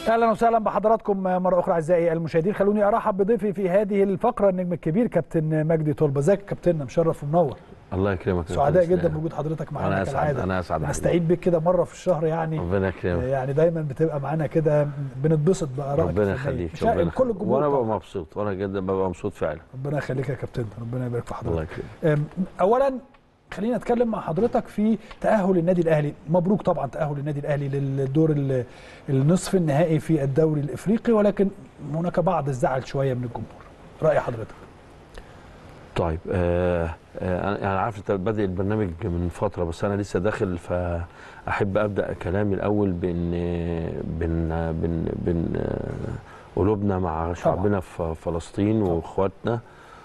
اهلا وسهلا بحضراتكم مره اخرى اعزائي المشاهدين خلوني ارحب بضيفي في هذه الفقره النجم الكبير كابتن مجدي طلبه ازيك يا كابتن مشرف ومنور الله يكرمك يا سعداء أستاذ جدا إسلام. بوجود حضرتك معانا انا اسعد كالعاده انا اسعد حبيبي. نستعيد بك كده مره في الشهر يعني ربنا يكرمك يعني دايما بتبقى معانا كده بنتبسط بارائك ربنا الفنية. يخليك مش- ربنا كل الجمهور وانا ببقى طبعاً. مبسوط وانا جدا ببقى مبسوط فعلا ربنا يخليك يا كابتن ربنا يبارك في الله حضرتك يكرمك أم، اولا خلينا نتكلم مع حضرتك في تاهل النادي الاهلي مبروك طبعا تاهل النادي الاهلي للدور ال- النصف النهائي في الدوري الافريقي ولكن هناك بعض الزعل شويه من الجمهور راي حضرتك طيب آه آه انا أنا عارف انت بادئ البرنامج من فتره بس انا لسه داخل فاحب ابدا كلامي الاول بان بن بن بن آه، قلوبنا مع شعبنا في فلسطين واخواتنا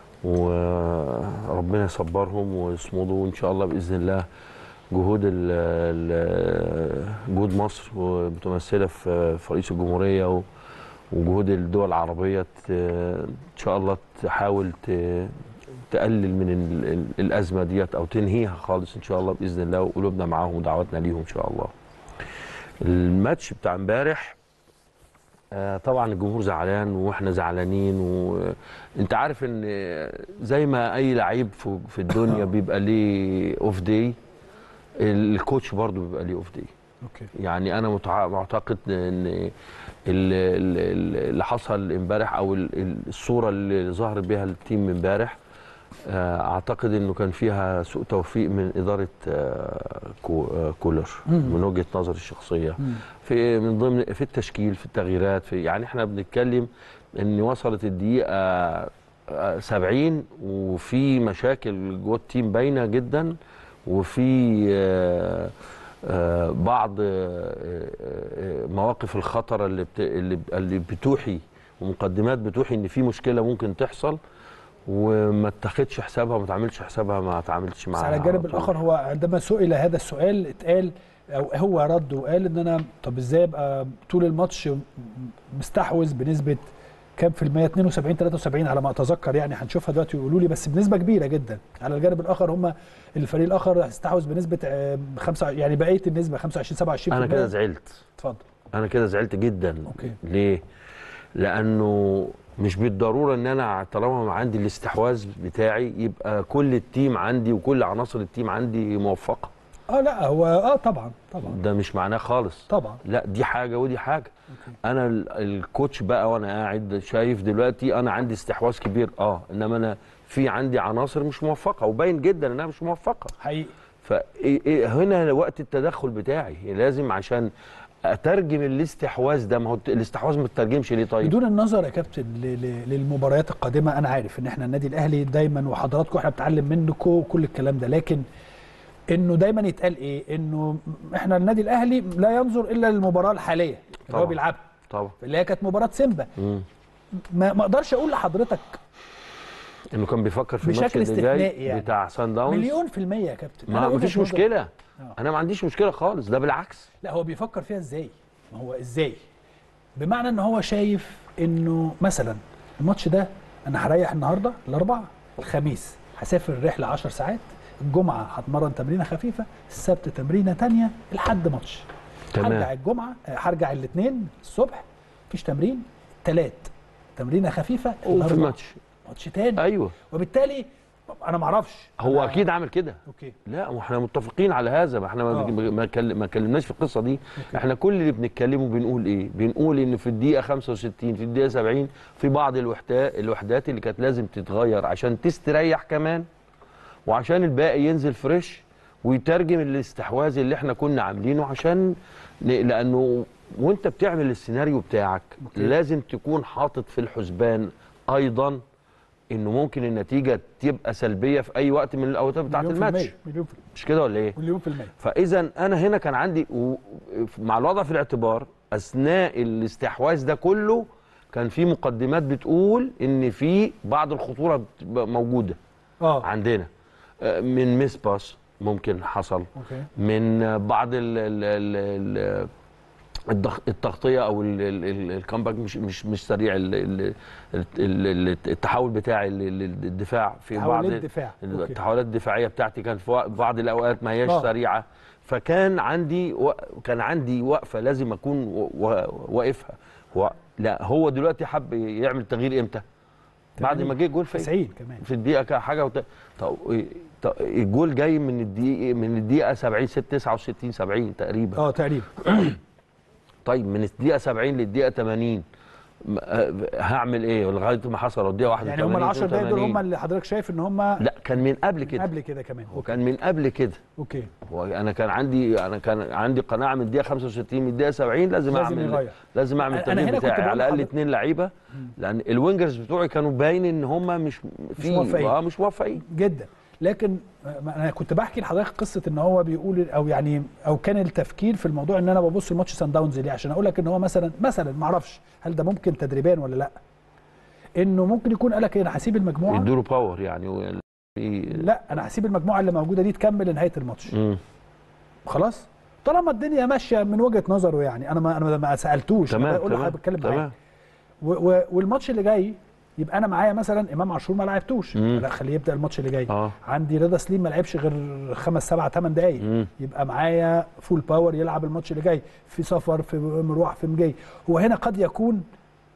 وربنا يصبرهم ويصمدوا وان شاء الله باذن الله جهود ال ال جهود مصر ومتمثله في في رئيس الجمهوريه و- وجهود الدول العربيه ت- ان شاء الله تحاول ت- تقلل من ال- ال- الازمه ديت او تنهيها خالص ان شاء الله باذن الله وقلوبنا معاهم ودعواتنا ليهم ان شاء الله. الماتش بتاع امبارح آه، طبعا الجمهور زعلان واحنا زعلانين وانت عارف ان زي ما اي لعيب في- في الدنيا بيبقى ليه اوف داي الكوتش برضه بيبقى ليه اوف داي اوكي يعني انا متع- معتقد ان ال- ال- اللي حصل امبارح او ال- ال- الصوره اللي ظهر بها التيم امبارح آه، اعتقد انه كان فيها سوء توفيق من اداره آه، كو- آه، كولر مم. من وجهه نظري الشخصيه مم. في من ضمن في التشكيل في التغييرات في يعني احنا بنتكلم ان وصلت الدقيقه آه، 70 وفي مشاكل جوه التيم باينه جدا وفي آه، آه، بعض آه، آه، مواقف الخطر اللي بت- اللي اللي بتوحي ومقدمات بتوحي ان في مشكله ممكن تحصل وما اتخذش حسابها وما تعملش حسابها ما تعاملش بس معاها على الجانب طول. الاخر هو عندما سئل هذا السؤال اتقال او هو رد وقال ان انا طب ازاي ابقى طول الماتش مستحوذ بنسبه كام في المية 72 73 على ما اتذكر يعني هنشوفها دلوقتي ويقولوا لي بس بنسبه كبيره جدا على الجانب الاخر هم الفريق الاخر استحوذ بنسبه آه، خمسة يعني بقيه النسبه 25 27 انا كده زعلت اتفضل انا كده زعلت جدا أوكي. ليه لانه مش بالضروره ان انا طالما عندي الاستحواذ بتاعي يبقى كل التيم عندي وكل عناصر التيم عندي موفقه اه لا هو اه طبعا طبعا ده مش معناه خالص طبعا لا دي حاجه ودي حاجه أوكي. انا ال- الكوتش بقى وانا قاعد شايف دلوقتي انا عندي استحواذ كبير اه انما انا في عندي عناصر مش موفقه وباين جدا انها مش موفقه حقيقي فهنا وقت التدخل بتاعي لازم عشان اترجم الاستحواذ ده ما هو الاستحواذ ما تترجمش ليه طيب بدون النظر يا كابتن ل- ل- للمباريات القادمه انا عارف ان احنا النادي الاهلي دايما وحضراتكم احنا بنتعلم منكم وكل الكلام ده لكن انه دايما يتقال ايه انه احنا النادي الاهلي لا ينظر الا للمباراه الحاليه اللي هو طبعاً. بيلعبها طبعا اللي هي كانت مباراه سيمبا مم. ما ما اقدرش اقول لحضرتك انه كان بيفكر في الماتش بشكل اللي جاي استثنائي يعني. بتاع سان داونز مليون في المية يا كابتن أنا ما وجهة مفيش نظري- مشكله آه. انا ما عنديش مشكله خالص ده بالعكس لا هو بيفكر فيها ازاي ما هو ازاي بمعنى ان هو شايف انه مثلا الماتش ده انا هريح النهارده الاربعاء الخميس هسافر رحله 10 ساعات الجمعه هتمرن تمرينه خفيفه السبت تمرينه تانية الحد ماتش تمام. هرجع الجمعه آه، هرجع الاثنين الصبح مفيش تمرين الثلاث تمرينه خفيفه وفي الأربع الماتش ماتش تاني ايوه وبالتالي انا ما اعرفش هو أنا- اكيد عامل كده اوكي لا واحنا متفقين على هذا ما احنا ما آه. ما كل- ما اتكلمناش في القصه دي احنا كل اللي بنتكلمه بنقول ايه بنقول ان في الدقيقه 65 في الدقيقه 70 في بعض الوحدات الوحدات اللي كانت لازم تتغير عشان تستريح كمان وعشان الباقي ينزل فريش ويترجم الاستحواذ اللي احنا كنا عاملينه عشان ن- لانه وانت بتعمل السيناريو بتاعك أوكي. لازم تكون حاطط في الحسبان ايضا انه ممكن النتيجه تبقى سلبيه في اي وقت من الاوقات بتاعه مليون في الماتش المية، مليون في مش كده ولا ايه مليون في المية فاذا انا هنا كان عندي و- مع الوضع في الاعتبار اثناء الاستحواذ ده كله كان في مقدمات بتقول ان في بعض الخطوره بتبقى موجوده اه عندنا آه، من ميس باس ممكن حصل اوكي من آه، بعض ال ال ال ال الضغ- التغطيه او ال- ال- ال- الكامباك مش مش مش سريع ال- ال- ال- ال- التحول بتاعي لل- للدفاع في بعض تحولات دفاع أوكي. التحولات الدفاعيه بتاعتي كانت في وق- بعض الاوقات ما هياش آه. سريعه فكان عندي و... كان عندي وقفه لازم اكون و... و... واقفها و... لا هو دلوقتي حب يعمل تغيير امتى؟ بعد ما جه جول في 90 كمان في الدقيقه كده حاجه وت... طب طب الجول جاي من الدقيقه من الدقيقه 70 6 69 70 تقريبا اه تقريبا طيب من الدقيقه 70 للدقيقه 80 م- آه، هعمل ايه لغايه ما حصل الدقيقه 81 يعني هم ال 10 دقايق دول هم 82. اللي حضرتك شايف ان هم لا كان من قبل كده قبل كده كمان أوكي. وكان من قبل كده اوكي هو انا كان عندي انا كان عندي قناعه من الدقيقه 65 من الدقيقه 70 لازم, لازم اعمل يغير. لازم اعمل أنا- أنا التغيير هنا كنت بتاعي بقول على الاقل لحضرتك- اثنين لعيبه لان الوينجرز بتوعي كانوا باين ان هم مش في موفقين. اه مش موفقين جدا لكن ما- انا كنت بحكي لحضرتك قصه ان هو بيقول او يعني او كان التفكير في الموضوع ان انا ببص لماتش سان داونز ليه عشان اقول لك ان هو مثلا مثلا ما اعرفش هل ده ممكن تدريبيا ولا لا انه ممكن يكون قال لك ايه انا هسيب المجموعه يدوا له باور يعني و- في لا انا هسيب المجموعه اللي موجوده دي تكمل لنهايه الماتش مم. خلاص طالما الدنيا ماشيه من وجهه نظره يعني انا ما انا ما سالتوش أنا تمام بقول له تمام بتكلم معاه تمام و- و- والماتش اللي جاي يبقى انا معايا مثلا امام عاشور ما لعبتوش مم. لا خليه يبدا الماتش اللي جاي اه عندي رضا سليم ما لعبش غير خمس سبع ثمان دقائق مم. يبقى معايا فول باور يلعب الماتش اللي جاي في سفر في مروح في مجاي هو هنا قد يكون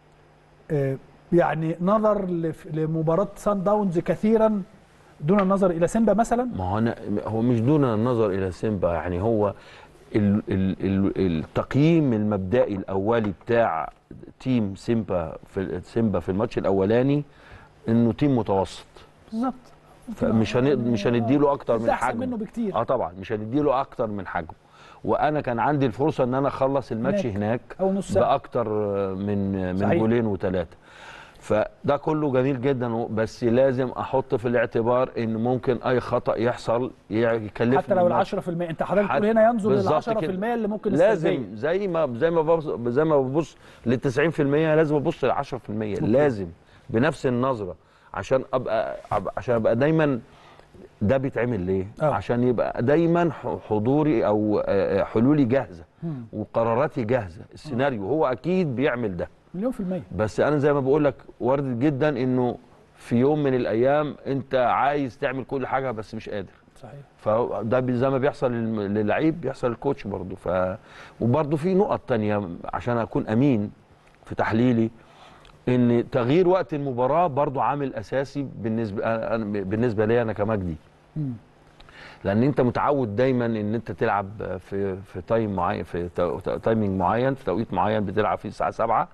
آه، يعني نظر لف- لمباراه سان داونز كثيرا دون النظر الى سيمبا مثلا ما هو أنا هو مش دون النظر الى سيمبا يعني هو ال ال ال التقييم المبدئي الاولي بتاع تيم سيمبا في سيمبا في الماتش الاولاني انه تيم متوسط بالظبط فمش هنقدر مش هنديله اكتر من ده احسن حجمه منه بكتير اه طبعا مش هنديله اكتر من حجمه وانا كان عندي الفرصه ان انا اخلص الماتش هناك. هناك او نص ساعه باكتر من من صحيح. جولين وثلاثه فده كله جميل جدا بس لازم احط في الاعتبار ان ممكن اي خطا يحصل يكلفني حتى لو ال الماتش. 10% انت حضرتك حت- تقول هنا ينظر لل بالظبط 10% كده. اللي ممكن لازم السلبية. زي ما زي ما ببص زي ما ببص لل 90% لازم ابص لل 10% لازم بنفس النظره عشان ابقى أبقى- عشان ابقى دايما ده بيتعمل ليه؟ آه. عشان يبقى دايما ح- حضوري او آه، حلولي جاهزه مم. وقراراتي جاهزه السيناريو هو اكيد بيعمل ده مليون في المية بس انا زي ما بقول لك وارد جدا انه في يوم من الايام انت عايز تعمل كل حاجه بس مش قادر صحيح فده بي- زي ما بيحصل للم- للعيب بيحصل للكوتش برضه ف وبرضه في نقط تانية عشان اكون امين في تحليلي ان تغيير وقت المباراه برضه عامل اساسي بالنسبه أنا- بالنسبه لي انا كمجدي مم. لان انت متعود دايما ان انت تلعب في في تايم معين في تو- تو- تايمينج معين في توقيت معين بتلعب فيه الساعه 7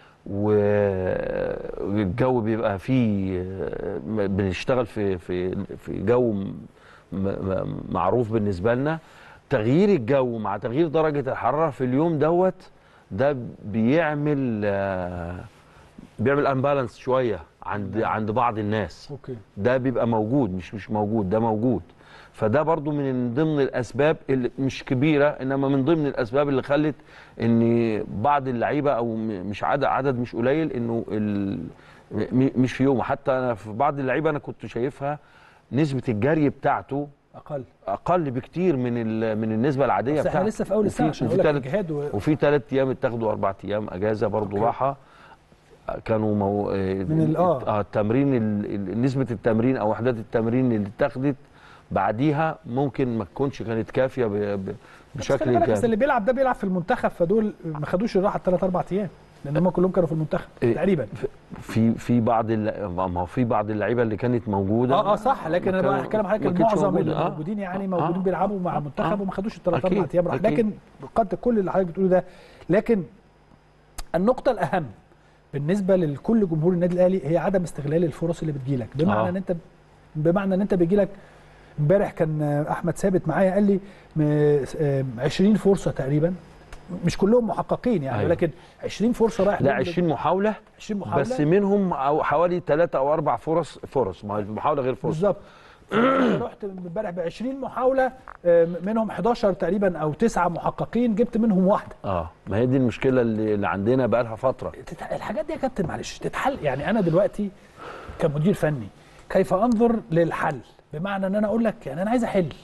والجو بيبقى فيه بنشتغل في في في جو م- م- معروف بالنسبه لنا تغيير الجو مع تغيير درجه الحراره في اليوم دوت ده بيعمل آه، بيعمل امبالانس شويه عند عند بعض الناس اوكي ده بيبقى موجود مش مش موجود ده موجود فده برضو من ضمن الاسباب اللي مش كبيره انما من ضمن الاسباب اللي خلت ان بعض اللعيبه او م- مش عدد عدد مش قليل انه ال- م- مش في يومه حتى انا في بعض اللعيبه انا كنت شايفها نسبه الجري بتاعته اقل اقل بكتير من ال- من النسبه العاديه بس احنا بتاعته لسه في اول السنه وفي- عشان وفي اقول لك تلات- الجهاد و... وفي ثلاث ايام اتاخدوا اربع ايام اجازه برضو أوكي. راحه كانوا مو... من ال- آه. اه التمرين ال... ال- نسبه التمرين او وحدات التمرين اللي اتاخدت بعديها ممكن ما تكونش كانت كافيه ب... ب... بس بشكل خلي بالك بس كامل اللي بيلعب ده بيلعب في المنتخب فدول ما خدوش الراحه ثلاث اربع ايام لان هم كلهم كانوا في المنتخب إيه. تقريبا في في بعض الل... ما هو في بعض اللعيبه اللي كانت موجوده اه اه صح لكن انا ما بقى كانوا- هتكلم حضرتك ما كانتش المعظم اللي موجودة. آه. موجودين يعني آه. موجودين آه. بيلعبوا مع المنتخب آه. وما خدوش الثلاث أكيد. اربع ايام راحه أكيد. لكن قد كل اللي حضرتك بتقوله ده لكن النقطه الاهم بالنسبه لكل جمهور النادي الاهلي هي عدم استغلال الفرص اللي بتجيلك بمعنى آه. ان انت بمعنى ان انت بيجيلك امبارح كان احمد ثابت معايا قال لي م- آه، 20 فرصه تقريبا مش كلهم محققين يعني أيوة. ولكن 20 فرصه رايح لا ضد- 20 محاوله 20 محاوله بس منهم أو حوالي ثلاثة او اربع فرص فرص ما هي المحاوله غير فرصه بالظبط رحت امبارح ب 20 محاوله آه، منهم 11 تقريبا او 9 محققين جبت منهم واحده اه ما هي دي المشكله اللي, اللي عندنا بقى لها فتره تتح... الحاجات دي يا كابتن معلش تتحل يعني انا دلوقتي كمدير فني كيف انظر للحل بمعنى ان انا اقول لك يعني انا عايز احل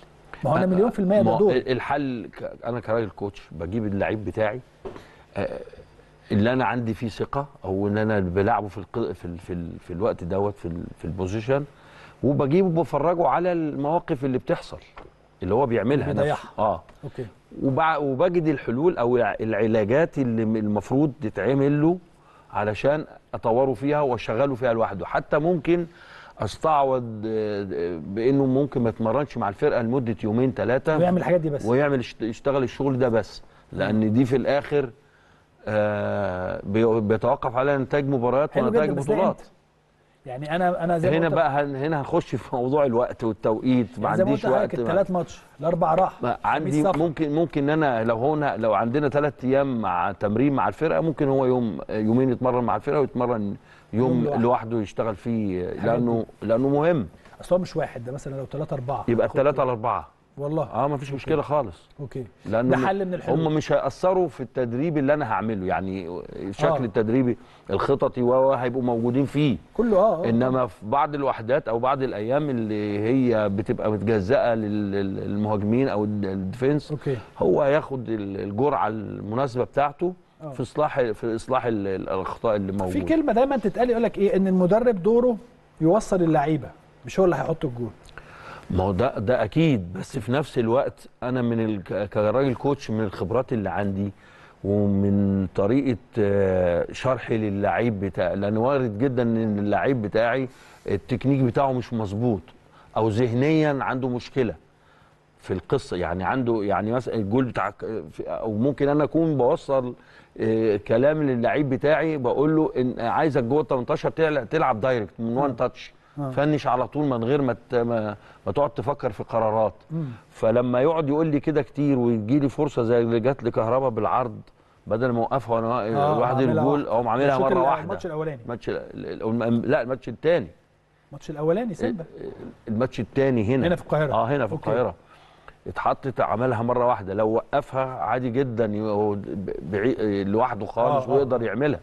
ما هو انا مليون في الميه ما ده هو دور الحل ك- انا كراجل كوتش بجيب اللعيب بتاعي آه، اللي انا عندي فيه ثقه او ان انا بلعبه في الق... في ال... في, ال... في الوقت دوت في ال... في البوزيشن وبجيبه بفرجه على المواقف اللي بتحصل اللي هو بيعملها اللي نفسه بيضيعها. اه اوكي وبع... وبجد الحلول او الع- العلاجات اللي م- المفروض تتعمل له علشان اطوره فيها واشغله فيها لوحده حتى ممكن استعوض آه، آه، بانه ممكن ما يتمرنش مع الفرقه لمده يومين ثلاثه ويعمل الحاجات دي بس ويعمل يشت- يشتغل الشغل ده بس لان دي في الاخر آه بي- بيتوقف على نتائج مباريات حلو ونتائج جدا بس ده بطولات امتى؟ يعني انا انا زي ما هنا قلت- بقى هن هنا هنخش في موضوع الوقت والتوقيت ما يعني زي ما عنديش قلت وقت لحضرتك ما- الثلاث ماتش الاربع راح ما خميس عندي سفر. ممكن ممكن ان انا لو هنا لو عندنا ثلاث ايام مع تمرين مع الفرقه ممكن هو يوم يومين يتمرن مع الفرقه ويتمرن يوم يوم لوحده. لوحده يشتغل فيه الحاجات لانه لانه مهم اصل هو مش واحد ده مثلا لو ثلاثة أربعة يبقى خد- الثلاثه على اربعه والله اه ما فيش مشكله خالص اوكي لانه ده حل من الحلول هم مش هيأثروا في التدريب اللي انا هعمله يعني الشكل آه. التدريبي الخططي و هيبقوا موجودين فيه كله اه آه. انما في بعض الوحدات او بعض الايام اللي هي بتبقى متجزأه لل- لل- للمهاجمين او ال- الديفنس اوكي هو هياخد ال- الجرعه المناسبه بتاعته آه. في اصلاح في اصلاح ال- ال- الاخطاء اللي في موجوده كلمة دايما تتقال يقول لك ايه ان المدرب دوره يوصل اللعيبة مش هو اللي هيحط الجول ما هو ده ده اكيد بس في نفس الوقت انا من ال... ك- كراجل كوتش من الخبرات اللي عندي ومن طريقه آه، شرحي للعيب بتاع لان وارد جدا ان اللعيب بتاعي التكنيك بتاعه مش مظبوط او ذهنيا عنده مشكله في القصه يعني عنده يعني مثلا الجول بتاع او ممكن انا اكون بوصل آه، كلام للعيب بتاعي بقول له ان عايزك جوه ال 18 تلعب, تلعب دايركت من وان تاتش آه. فنش على طول من غير ما ت- ما, ما تقعد تفكر في قرارات مم. فلما يقعد يقول لي كده كتير ويجي لي فرصه زي اللي جات لكهربا بالعرض بدل ما اوقفها وانا آه، لوحدي عاملها الجول واحدة. اقوم عاملها الشوط مره ال- واحده الماتش الاولاني الماتش ال- ال- لا الماتش الثاني الماتش الاولاني سيمبا الماتش الثاني هنا هنا في القاهرة. اه هنا في أوكي. القاهره اتحطت عملها مره واحده لو وقفها عادي جدا ي- هو بعي... لوحده خالص آه، آه. ويقدر يعملها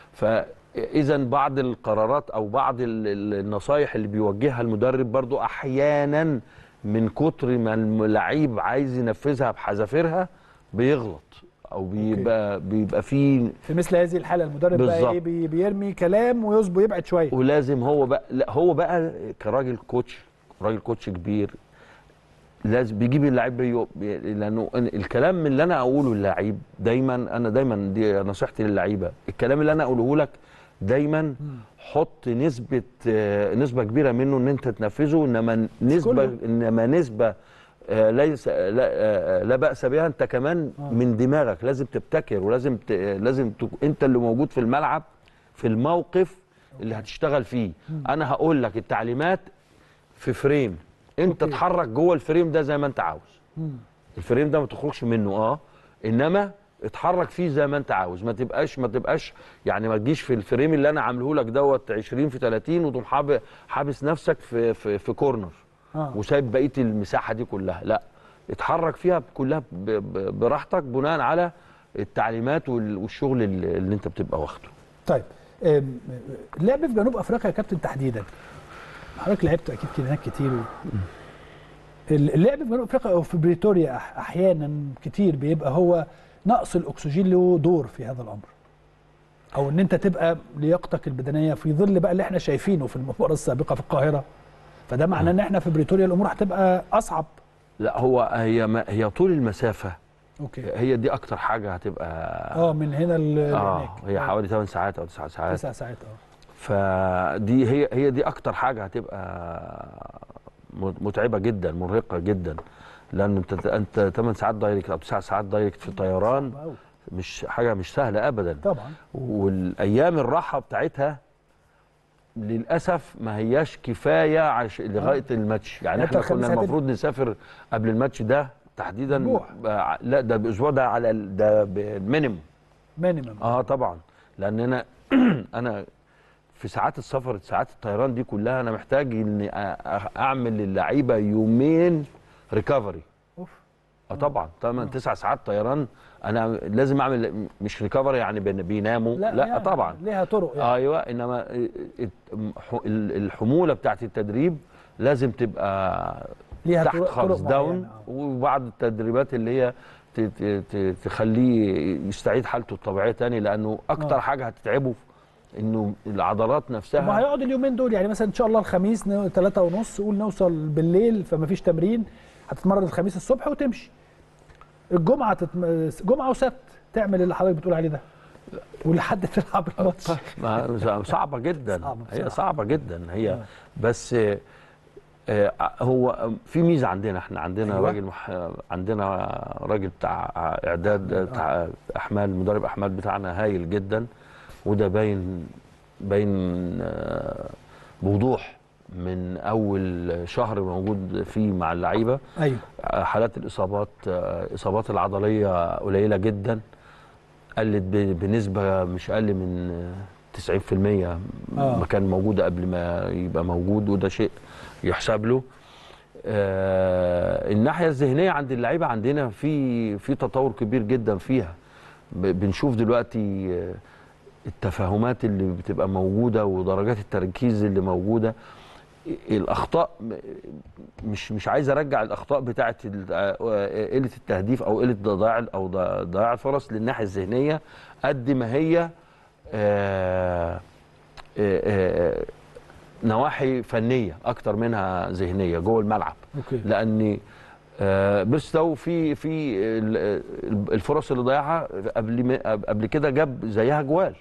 فاذا بعض القرارات او بعض ال- ال- النصايح اللي بيوجهها المدرب برضو احيانا من كتر ما اللعيب عايز ينفذها بحذافيرها بيغلط او بيبقى بيبقى فيه في مثل هذه الحالة المدرب بقى بالظبط. ايه بي- بيرمي كلام ويصبو يبعد شوية ولازم هو بقى لا هو بقى كراجل كوتش راجل كوتش كبير لازم بيجيب اللعيب بي... بي... لانه أنا- الكلام اللي انا اقوله للعيب دايما انا دايما دي نصيحتي للعيبه الكلام اللي انا اقوله لك دايما حط نسبه آه، نسبه كبيره منه ان انت تنفذه انما نسبه كله. انما نسبه آه، ليس لا, آه، لا باس بها انت كمان آه. من دماغك لازم تبتكر ولازم ت... لازم ت... انت اللي موجود في الملعب في الموقف اللي هتشتغل فيه انا هقول لك التعليمات في فريم انت أوكي. اتحرك جوه الفريم ده زي ما انت عاوز مم. الفريم ده ما تخرجش منه اه انما اتحرك فيه زي ما انت عاوز ما تبقاش ما تبقاش يعني ما تجيش في الفريم اللي انا عامله لك دوت 20 في 30 وتقوم حاب- حابس نفسك في في, في كورنر اه وسايب بقيه المساحه دي كلها لا اتحرك فيها كلها ب- ب- براحتك بناء على التعليمات وال- والشغل اللي اللي انت بتبقى واخده طيب آم، اللعب في جنوب افريقيا يا كابتن تحديدا حضرتك لعبت اكيد كده هناك كتير و... اللعب في جنوب افريقيا او في بريتوريا أح- احيانا كتير بيبقى هو نقص الاكسجين له دور في هذا الامر او ان انت تبقى لياقتك البدنيه في ظل بقى اللي احنا شايفينه في المباراه السابقه في القاهره فده معناه ان احنا في بريتوريا الامور هتبقى اصعب لا هو هي ما هي طول المسافه اوكي هي دي اكتر حاجه هتبقى اه من هنا ل- اه لهناك هي آه، حوالي 8 ساعات او 9 ساعات تسع ساعات اه فدي هي هي دي اكتر حاجه هتبقى م- متعبه جدا مرهقه جدا لان انت انت 8 ساعات دايركت او 9 ساعات دايركت في طيران صعب أوي. مش حاجه مش سهله ابدا طبعا والايام الراحه بتاعتها للاسف ما هياش كفايه عش... لغايه الماتش يعني يعني احنا أنت كنا الخميس هتبقى- المفروض نسافر قبل الماتش ده تحديدا أسبوع. آه، لا ده باسبوع ده على ال- ده بالمينيمم مينيمم اه طبعا لان انا انا في ساعات السفر ساعات الطيران دي كلها انا محتاج اني أ- أ- اعمل للعيبه يومين ريكفري اوف اه طبعا طبعا تسع ساعات طيران انا لازم اعمل مش ريكفري يعني بين- بيناموا لا, لا يعني طبعا ليها طرق يعني ايوه انما الت- ح- الحموله بتاعت التدريب لازم تبقى ليها تحت طرق- خالص طرق داون معينة، آه. وبعض التدريبات اللي هي ت- ت- ت- تخليه يستعيد حالته الطبيعيه تاني لانه اكتر آه. حاجه هتتعبه انه العضلات طب ما نفسها هيقعد اليومين دول يعني مثلا ان شاء الله الخميس ثلاثة ونص قول نوصل بالليل فما فيش تمرين هتتمرن الخميس الصبح وتمشي الجمعه تتم... جمعه وسبت تعمل اللي حضرتك بتقول عليه ده ولحد تلعب الماتش ما- صعبه جدا صعبة هي بصراحة. صعبه جدا هي آه. بس آه، هو في ميزه عندنا احنا عندنا أيوة. أيوة. راجل مح... عندنا راجل بتاع اعداد آه. بتاع احمال مدرب احمال بتاعنا هايل جدا وده باين باين آه، بوضوح من اول شهر موجود فيه مع اللعيبه ايوه حالات الاصابات آه، اصابات العضليه قليله جدا قلت ب- بنسبه مش اقل من آه، 90% آه. ما كان موجوده قبل ما يبقى موجود وده شيء يحسب له آه الناحيه الذهنيه عند اللعيبه عندنا في في تطور كبير جدا فيها ب- بنشوف دلوقتي آه، التفاهمات اللي بتبقى موجوده ودرجات التركيز اللي موجوده الاخطاء م- مش مش عايز ارجع الاخطاء بتاعه ال- آه، قله التهديف او قله ضياع او ض- ضياع الفرص للناحيه الذهنيه قد ما هي آه، آه، آه، نواحي فنيه اكتر منها ذهنيه جوه الملعب اوكي لان آه، بيرستو في في ال- ال- الفرص اللي ضيعها قبل ما- قبل كده جاب زيها جوال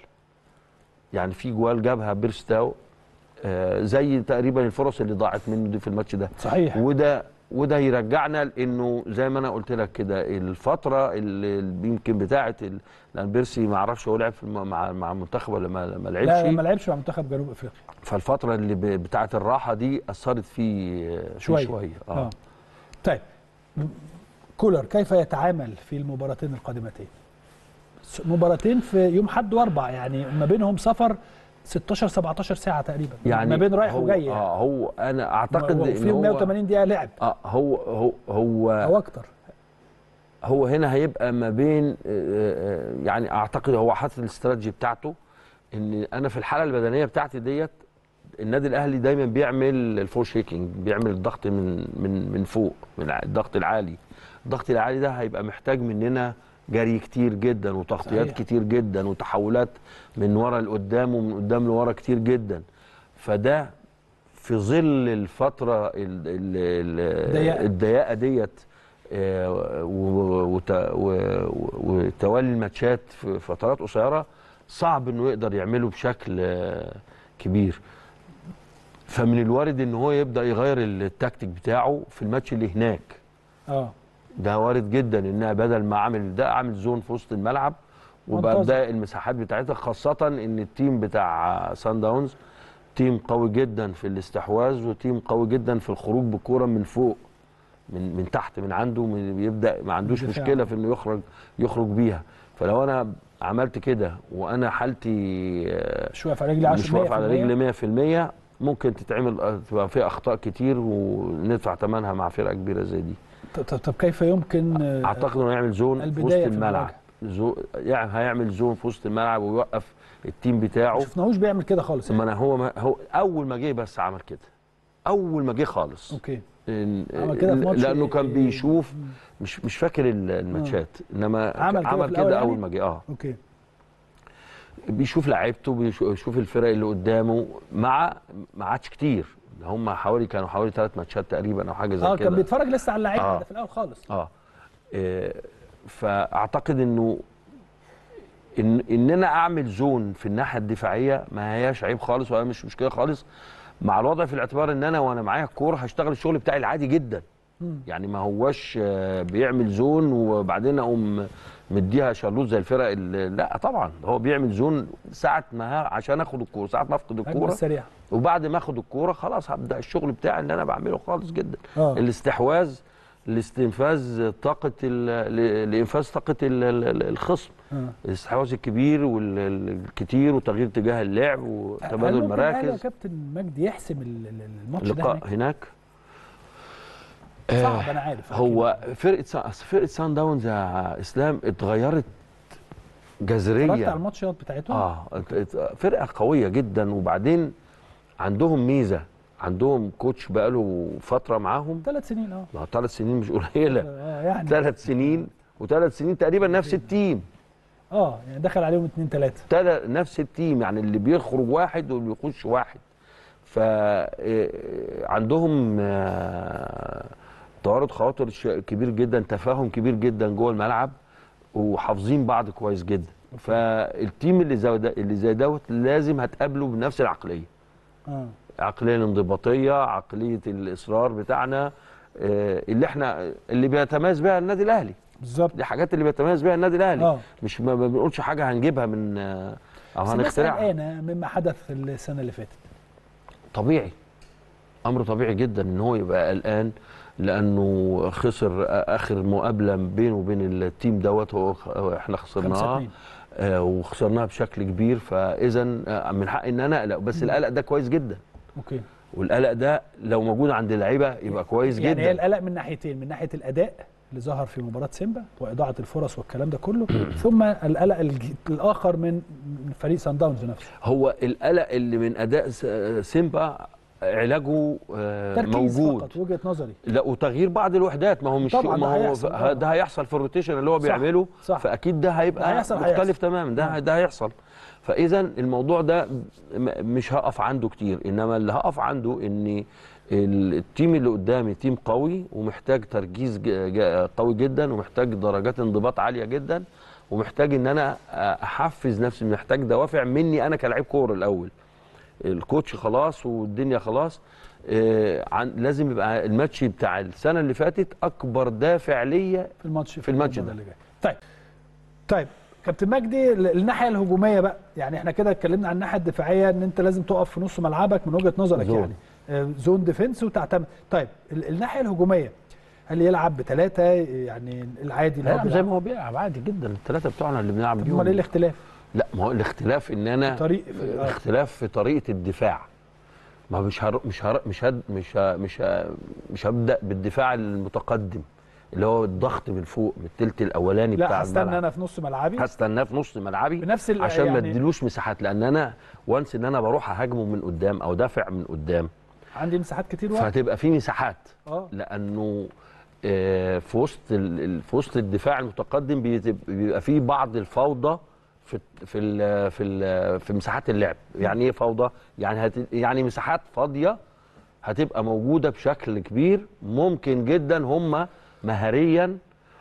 يعني في جوال جابها بيرستو آه، زي تقريبا الفرص اللي ضاعت منه دي في الماتش ده صحيح وده وده يرجعنا لانه زي ما انا قلت لك كده الفتره اللي اللي يمكن بتاعه ال- لان بيرسي ما اعرفش هو لعب في الم- مع مع المنتخب ولا ما ما لا لعبش ما لعبش مع منتخب جنوب افريقيا فالفتره اللي ب- بتاعه الراحه دي اثرت فيه فيه شوية. شويه اه اه طيب م- كولر كيف يتعامل في المباراتين القادمتين س- مباراتين في يوم حد واربع يعني ما بينهم سفر 16 17 ساعه تقريبا يعني ما بين رايح هو وجاي يعني. اه هو انا اعتقد ان وفيهم هو 180 دقيقه لعب اه هو هو هو او اكتر هو هنا هيبقى ما بين آه، آه، يعني اعتقد هو حاطط الاستراتيجي بتاعته ان انا في الحاله البدنيه بتاعتي ديت النادي الاهلي دايما بيعمل الفور شيكينج بيعمل الضغط من من من فوق من ع- الضغط العالي الضغط العالي ده هيبقى محتاج مننا جري كتير جدا وتغطيات صحيح. كتير جدا وتحولات من ورا لقدام ومن قدام لورا كتير جدا فده في ظل الفتره ال- ال- ال- ضيقة. الضيقه ديت آه، و- وت- و- و- وتوالي الماتشات في فترات قصيره صعب انه يقدر يعمله بشكل آه، كبير فمن الوارد ان هو يبدا يغير التكتيك بتاعه في الماتش اللي هناك اه ده وارد جدا انها بدل ما اعمل ده اعمل زون في وسط الملعب وبقى منتظم. ده المساحات بتاعتها خاصه ان التيم بتاع سان داونز تيم قوي جدا في الاستحواذ وتيم قوي جدا في الخروج بكوره من فوق من من تحت من عنده من بيبدا ما عندوش الدفاع. مشكله في انه يخرج يخرج بيها فلو انا عملت كده وانا حالتي آه، مش واقف على رجلي 10 مش واقف على رجلي 100% ممكن تتعمل تبقى فيها اخطاء كتير وندفع ثمنها مع فرقه كبيره زي دي طب, طب- طب كيف يمكن آه، اعتقد انه يعمل زون في وسط البداية في الملعب زو يعني هيعمل زون في وسط الملعب ويوقف التيم ما بتاعه شفناهوش بيعمل كده خالص ما يعني. انا هو ما هو اول ما جه بس عمل كده اول ما جه خالص اوكي إن- عمل كده في ماتش لانه كان إيه؟ بيشوف مش مش فاكر ال- الماتشات انما عمل عمل, كده في الأول كده يعني؟ اول ما جه اه اوكي بيشوف لعيبته بيشوف بيشوف الفرق اللي قدامه مع ما عادش كتير هم حوالي كانوا حوالي ثلاث ماتشات تقريبا او حاجه زي اه كده كان بيتفرج لسه على اللعيبه آه. ده في الاول خالص اه إيه، فاعتقد انه ان ان انا اعمل زون في الناحيه الدفاعيه ما هياش عيب خالص ولا مش مشكله خالص مع الوضع في الاعتبار ان انا وانا معايا الكوره هشتغل الشغل بتاعي العادي جدا مم. يعني ما هواش آه، بيعمل زون وبعدين اقوم مديها شالوت زي الفرق اللي لا طبعا هو بيعمل زون ساعه ما ه- عشان اخد الكوره ساعه ما افقد هجمه الكوره سريعه وبعد ما اخد الكوره خلاص هبدا الشغل بتاعي اللي انا بعمله خالص جدا اه الاستحواذ لاستنفاذ طاقه ال- ل- لانفاذ طاقه ال- ال- الخصم آه. الاستحواذ الكبير والكتير وتغيير اتجاه اللعب هل وتبادل ممكن الأهلي يا المراكز كابتن مجدي يحسم ال- ال- الماتش ده اللقاء هناك؟ هناك صعب آه، انا عارف هو فرقه سان أصل فرقه سان داونز يا اسلام اتغيرت اتفرجت على جذريا الماتشات بتاعتهم اه ات- ات- فرقه قويه جدا وبعدين عندهم ميزه عندهم كوتش بقاله فتره معاهم ثلاث سنين اه ما ثلاث سنين مش قليله اه يعني ثلاث سنين وثلاث سنين تقريبا نفس التيم اه يعني دخل عليهم اثنين ثلاثه تل- نفس التيم يعني اللي بيخرج واحد واللي بيخش واحد ف آه، عندهم آه، توارد خواطر ش- كبير جدا تفاهم كبير جدا جوه الملعب وحافظين بعض كويس جدا فالتيم اللي زي ده اللي زي دوت لازم هتقابله بنفس العقليه اه العقليه الانضباطيه عقليه الاصرار بتاعنا آه، اللي احنا اللي بيتميز بها النادي الاهلي بالظبط دي حاجات اللي بيتميز بيها النادي الاهلي اه مش ما ما بنقولش حاجه هنجيبها من آه، او بس الناس هنخترعها قلقانه مما حدث السنه اللي فاتت طبيعي امر طبيعي جدا ان هو يبقى قلقان لانه خسر اخر مقابله بينه وبين التيم دوت هو هو احنا خمسة خسرناها اتنين آه وخسرناها بشكل كبير فاذا آه، من حقي ان انا اقلق بس القلق ده كويس جدا اوكي والقلق ده لو موجود عند اللعيبه يبقى كويس يعني هي جدا القلق من ناحيتين من ناحيه الاداء اللي ظهر في مباراه سيمبا واضاعه الفرص والكلام ده كله ثم القلق الج- الاخر من من فريق سان داونز نفسه هو القلق اللي من اداء س- سيمبا علاجه آه، تركيز موجود فقط وجهه نظري لا وتغيير بعض الوحدات ما هو مش طبعاً ده ما هو هيحصل، ه- طبعاً. ده هيحصل في الروتيشن اللي هو صح، بيعمله صح. فاكيد ده هيبقى ده هيحصل، مختلف هيحصل. تماما ده آه. ده هيحصل فاذا الموضوع ده م- مش هقف عنده كتير انما اللي هقف عنده ان التيم اللي قدامي تيم قوي ومحتاج تركيز ج- ج- قوي جدا ومحتاج درجات انضباط عاليه جدا ومحتاج ان انا احفز نفسي محتاج دوافع مني انا كلاعب كوره الاول الكوتش خلاص والدنيا خلاص آه، عن لازم يبقى الماتش بتاع السنه اللي فاتت اكبر دافع ليا في الماتش في الماتش المباراة ده. اللي جاي. طيب طيب كابتن مجدي ال- الناحيه الهجوميه بقى يعني احنا كده اتكلمنا عن الناحيه الدفاعيه ان انت لازم تقف في نص ملعبك من وجهه نظرك زون. يعني آه، زون ديفنس وتعتمد طيب ال- الناحيه الهجوميه هل يلعب بثلاثه يعني العادي اللي هو هيلعب زي بيلعب؟ ما هو بيلعب عادي جدا الثلاثه بتوعنا اللي بنلعب طب امال ايه بيهم الاختلاف؟ لا ما هو الاختلاف ان انا طريق في- آه. اختلاف في طريقه الدفاع ما مش هر... مش هر... مش هد... مش ه... مش ه... مش هبدا بالدفاع المتقدم اللي هو الضغط من فوق من الثلث الاولاني بتاع لا هستنى الملعب. انا في نص ملعبي هستناه في نص ملعبي بنفس ال- عشان ما يعني- اديلوش مساحات لان انا وانس ان انا بروح اهاجمه من قدام او دافع من قدام عندي مساحات كتير وقت فهتبقى في مساحات اه لانه آه، في وسط ال- ال- في وسط الدفاع المتقدم بيتب- بيبقى في بعض الفوضى في في ال في ال في مساحات اللعب يعني ايه فوضى يعني هت يعني مساحات فاضيه هتبقى موجوده بشكل كبير ممكن جدا هم مهاريا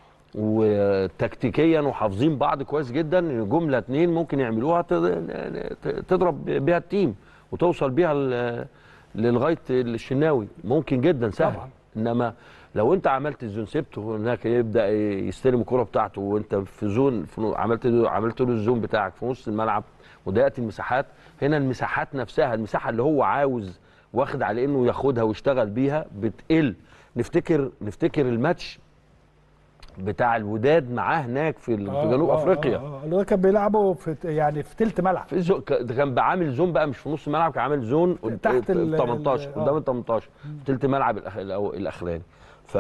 وتكتيكيا وحافظين بعض كويس جدا ان جمله اتنين ممكن يعملوها تض- تضرب بيها التيم وتوصل بيها ل- للغايه الشناوي ممكن جدا سهل طبعاً. انما لو انت عملت الزون سبته هناك يبدا يستلم الكره بتاعته وانت في زون في نو- عملت له عملت له الزون بتاعك في نص الملعب وضيقت المساحات هنا المساحات نفسها المساحه اللي هو عاوز واخد على انه ياخدها ويشتغل بيها بتقل نفتكر نفتكر الماتش بتاع الوداد معاه هناك في, ال- في جنوب افريقيا آه آه. اللي هو كان بيلعبوا في يعني في ثلث ملعب في زو... ك- ده كان بعامل زون بقى مش في نص الملعب كان عامل زون قد- تحت ال- 18 ال- قدام آه. ال 18 في تلت ملعب الأخ... الأو- الاخراني ف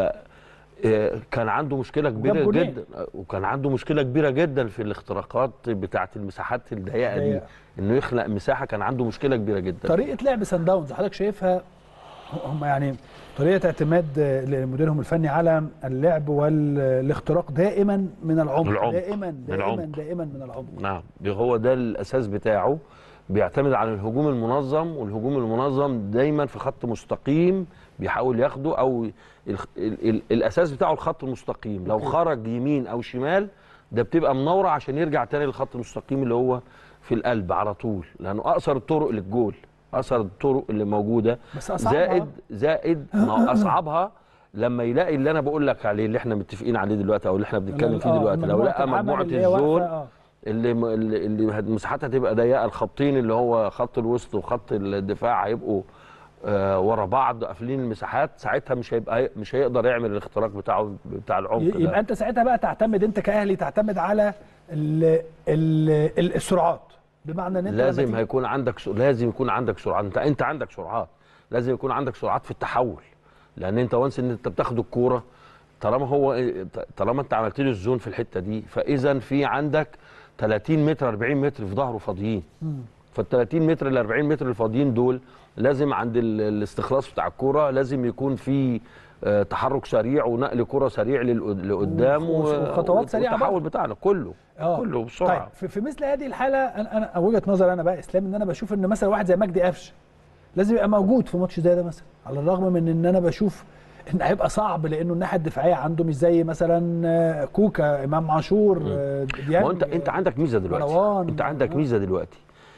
آه، كان عنده مشكله كبيره جونين. جدا آه، وكان عنده مشكله كبيره جدا في الاختراقات بتاعه المساحات الضيقه دي ضيقة. انه يخلق مساحه كان عنده مشكله كبيره جدا طريقه لعب سان داونز حضرتك شايفها هم يعني طريقه اعتماد لمديرهم الفني على اللعب والاختراق دائما من العمق العمق. دائما دائما العمق. دائما من العمق نعم هو ده الاساس بتاعه بيعتمد على الهجوم المنظم والهجوم المنظم دايما في خط مستقيم بيحاول ياخده او ال ال ال الاساس بتاعه الخط المستقيم لو خرج يمين او شمال ده بتبقى منوره عشان يرجع تاني للخط المستقيم اللي هو في القلب على طول لانه اقصر الطرق للجول اقصر الطرق اللي موجوده بس أصعبها- زائد زائد ما هو اصعبها لما يلاقي اللي انا بقول لك عليه اللي احنا متفقين عليه دلوقتي او اللي احنا بنتكلم فيه آه، دلوقتي لو مجموعة لقى العمل مجموعه اللي هي واقفة، الزون آه. اللي م- اللي اللي هت- مساحتها تبقى ضيقه الخطين اللي هو خط الوسط وخط الدفاع هيبقوا آه ورا بعض قافلين المساحات ساعتها مش هيبقى مش هيقدر يعمل الاختراق بتاعه بتاع العمق ي- يبقى ده انت ساعتها بقى تعتمد انت كاهلي تعتمد على ال ال ال السرعات بمعنى ان انت لما لازم تيجي- هيكون عندك س- لازم يكون عندك سرعات انت انت عندك سرعات لازم يكون عندك سرعات في التحول لان انت وانس ان انت بتاخد الكوره طالما هو طالما انت عملت له الزون في الحته دي فاذا في عندك 30 متر 40 متر في ظهره فاضيين فال 30 متر ال 40 متر الفاضيين دول لازم عند ال- الاستخلاص بتاع الكوره لازم يكون في آه، تحرك سريع ونقل كره سريع للقد- لقدام وخ- و- وخطوات سريعة والتحول بتاعنا كله آه. كله بسرعه طيب في, في مثل هذه الحاله انا انا وجهه نظر انا بقى اسلام ان انا بشوف ان مثلا واحد زي مجدي قفشه لازم يبقى موجود في ماتش زي ده مثلا على الرغم من ان انا بشوف ان هيبقى صعب لانه الناحيه الدفاعيه عنده مش زي مثلا آه، كوكا امام عاشور آه، ديانج ما انت انت عندك ميزه دلوقتي مروان. انت عندك آه. ميزه دلوقتي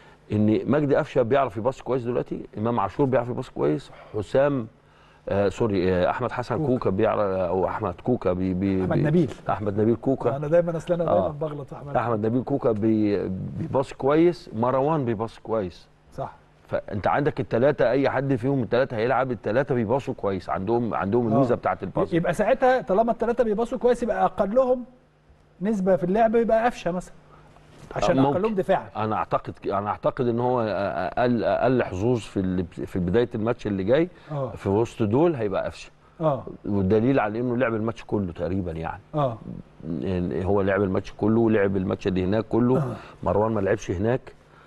ان مجدي قفشه بيعرف يباص كويس دلوقتي امام عاشور بيعرف يباص كويس حسام آه سوري آه احمد حسن كوكا. كوكا, بيعرف او احمد كوكا بي بي احمد بي نبيل احمد نبيل كوكا انا دايما اصل انا دايما آه. بغلط في احمد احمد نبيل كوكا بي بيباص كويس مروان بيباص كويس صح فانت عندك الثلاثه اي حد فيهم الثلاثه هيلعب الثلاثه بيباصوا كويس عندهم عندهم الميزه آه. بتاعت الباص يبقى ساعتها طالما الثلاثه بيباصوا كويس يبقى اقلهم نسبه في اللعب يبقى قفشه مثلا عشان ممكن. اقلهم دفاعا انا اعتقد انا اعتقد ان هو اقل اقل حظوظ في ال- في بدايه الماتش اللي جاي اه في وسط دول هيبقى قفشه اه والدليل على انه لعب الماتش كله تقريبا يعني اه يعني هو لعب الماتش كله ولعب الماتش اللي هناك كله آه. مروان ما لعبش هناك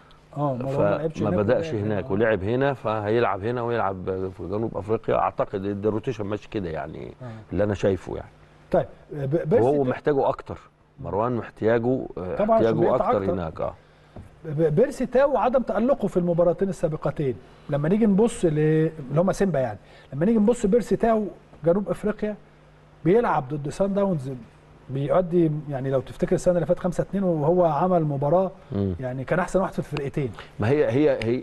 اه مروان ما لعبش فما هناك بداش ولعب هناك آه. ولعب هنا فهيلعب هنا ويلعب في جنوب افريقيا اعتقد ده الروتيشن ماشي كده يعني آه. اللي انا شايفه يعني طيب ب- بيرسي وهو محتاجه اكتر مروان محتاجه آه، طبعاً عشان احتياجه بيقطع اكتر أكتر. هناك اه ب- بيرسي تاو وعدم تألقه في المباراتين السابقتين لما نيجي نبص ل- اللي هم سيمبا يعني لما نيجي نبص بيرسي تاو جنوب افريقيا بيلعب ضد سان داونز بيؤدي يعني لو تفتكر السنه اللي فاتت 5 2 وهو عمل مباراه مم. يعني كان احسن واحد في الفرقتين ما هي هي هي